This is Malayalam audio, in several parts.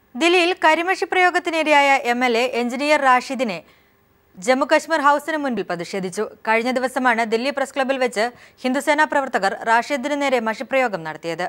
ദില്ലിയിൽ കരിമഷി പ്രയോഗത്തിനിരയായ എം എൽ എ എഞ്ചിനീയർ റാഷിദിനെ ജമ്മുകശ്മീർ ഹൗസിന് മുൻപിൽ പ്രതിഷേധിച്ചു കഴിഞ്ഞ ദിവസമാണ് ദില്ലി പ്രസ് ക്ലബ്ബിൽ വെച്ച് ഹിന്ദുസേന പ്രവർത്തകർ റാഷിദിന് നേരെ മഷിപ്രയോഗം നടത്തിയത്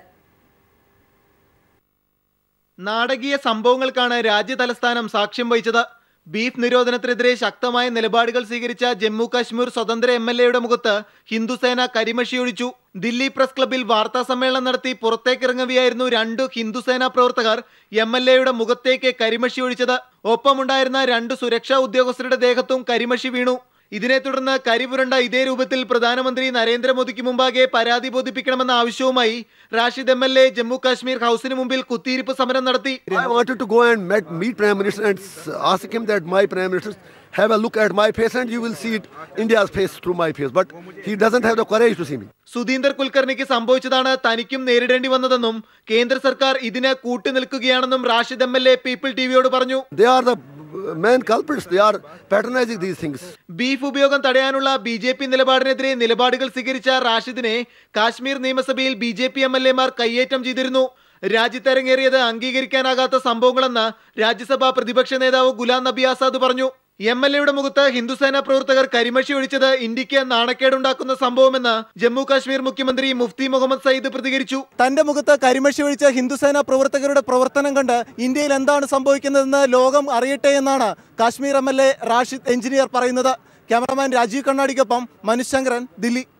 നാടകീയ സംഭവങ്ങൾക്കാണ് രാജ്യ തലസ്ഥാനം സാക്ഷ്യം വഹിച്ചത് ബീഫ് നിരോധനത്തിനെതിരെ ശക്തമായ നിലപാടുകൾ സ്വീകരിച്ച ജമ്മു കാശ്മീർ സ്വതന്ത്ര എം എൽ എയുടെ മുഖത്ത് ഹിന്ദുസേന കരിമഷിയൊഴിച്ചു ദില്ലി പ്രസ് ക്ലബിൽ വാർത്താ സമ്മേളനം നടത്തി പുറത്തേക്കിറങ്ങുകയായിരുന്നു രണ്ടു ഹിന്ദുസേന പ്രവർത്തകർ എം എൽ എയുടെ മുഖത്തേക്ക് കരിമഷി ഒഴിച്ചത് ഒപ്പമുണ്ടായിരുന്ന രണ്ട് സുരക്ഷാ ഉദ്യോഗസ്ഥരുടെ ദേഹത്തും കരിമഷി വീണു ഇതിനെ തുടർന്ന് കരിപുരണ്ട ഇതേ രൂപത്തിൽ പ്രധാനമന്ത്രി നരേന്ദ്രമോദിക്ക് മുമ്പാകെ പരാതി ബോധിപ്പിക്കണമെന്ന ആവശ്യവുമായി Rashid M L A Jammu Kashmir ഹൗസിന് മുമ്പിൽ കുത്തിയിരിപ്പ് സമരം നടത്തി I wanted to go and met, meet Prime Minister and s- ask him that my Prime Minister have a look at my face and you will see it India's face through my face. But he doesn't have the courage to see me. സുധീന്ദർ കുൽക്കർണിക്ക് സംഭവിച്ചതാണ് തനിക്കും നേരിടേണ്ടി വന്നതെന്നും കേന്ദ്ര സർക്കാർ ഇതിന് കൂട്ടുനിൽക്കുകയാണെന്നും Rashid M L A people ടിവിയോട് പറഞ്ഞു They are the uh, main culprits. They are patronizing these things. Beef ഉപയോഗം തടയാനുള്ള ബി ജെ പി നിലപാടിനെതിരെ നിലപാടുകൾ സ്വീകരിച്ച റാഷിദിനെ കാശ്മീർ നിയമസഭയിൽ B J P M L എമാർ കയ്യേറ്റം ചെയ്തിരുന്നു രാജ്യത്തരങ്ങേറിയത് അംഗീകരിക്കാനാകാത്ത സംഭവങ്ങളെന്ന് രാജ്യസഭാ പ്രതിപക്ഷ നേതാവ് ഗുലാം നബി ആസാദ് പറഞ്ഞു എം എൽ എയുടെ മുഖത്ത് ഹിന്ദുസേന പ്രവർത്തകർ കരിമഷി ഒഴിച്ചത് ഇന്ത്യക്ക് നാണക്കേടുണ്ടാക്കുന്ന സംഭവമെന്ന് ജമ്മു കാശ്മീർ മുഖ്യമന്ത്രി മുഫ്തി മുഹമ്മദ് സയ്യിദ് പ്രതികരിച്ചു തന്റെ മുഖത്ത് കരിമഷി ഒഴിച്ച ഹിന്ദുസേന പ്രവർത്തകരുടെ പ്രവർത്തനം കണ്ട് ഇന്ത്യയിൽ എന്താണ് സംഭവിക്കുന്നതെന്ന് ലോകം അറിയട്ടെ എന്നാണ് Kashmir M L A Rashid engineer പറയുന്നത് ക്യാമറമാൻ രാജീവ് കണ്ണാടിക്കൊപ്പം മനുശങ്കരൻ ദില്ലി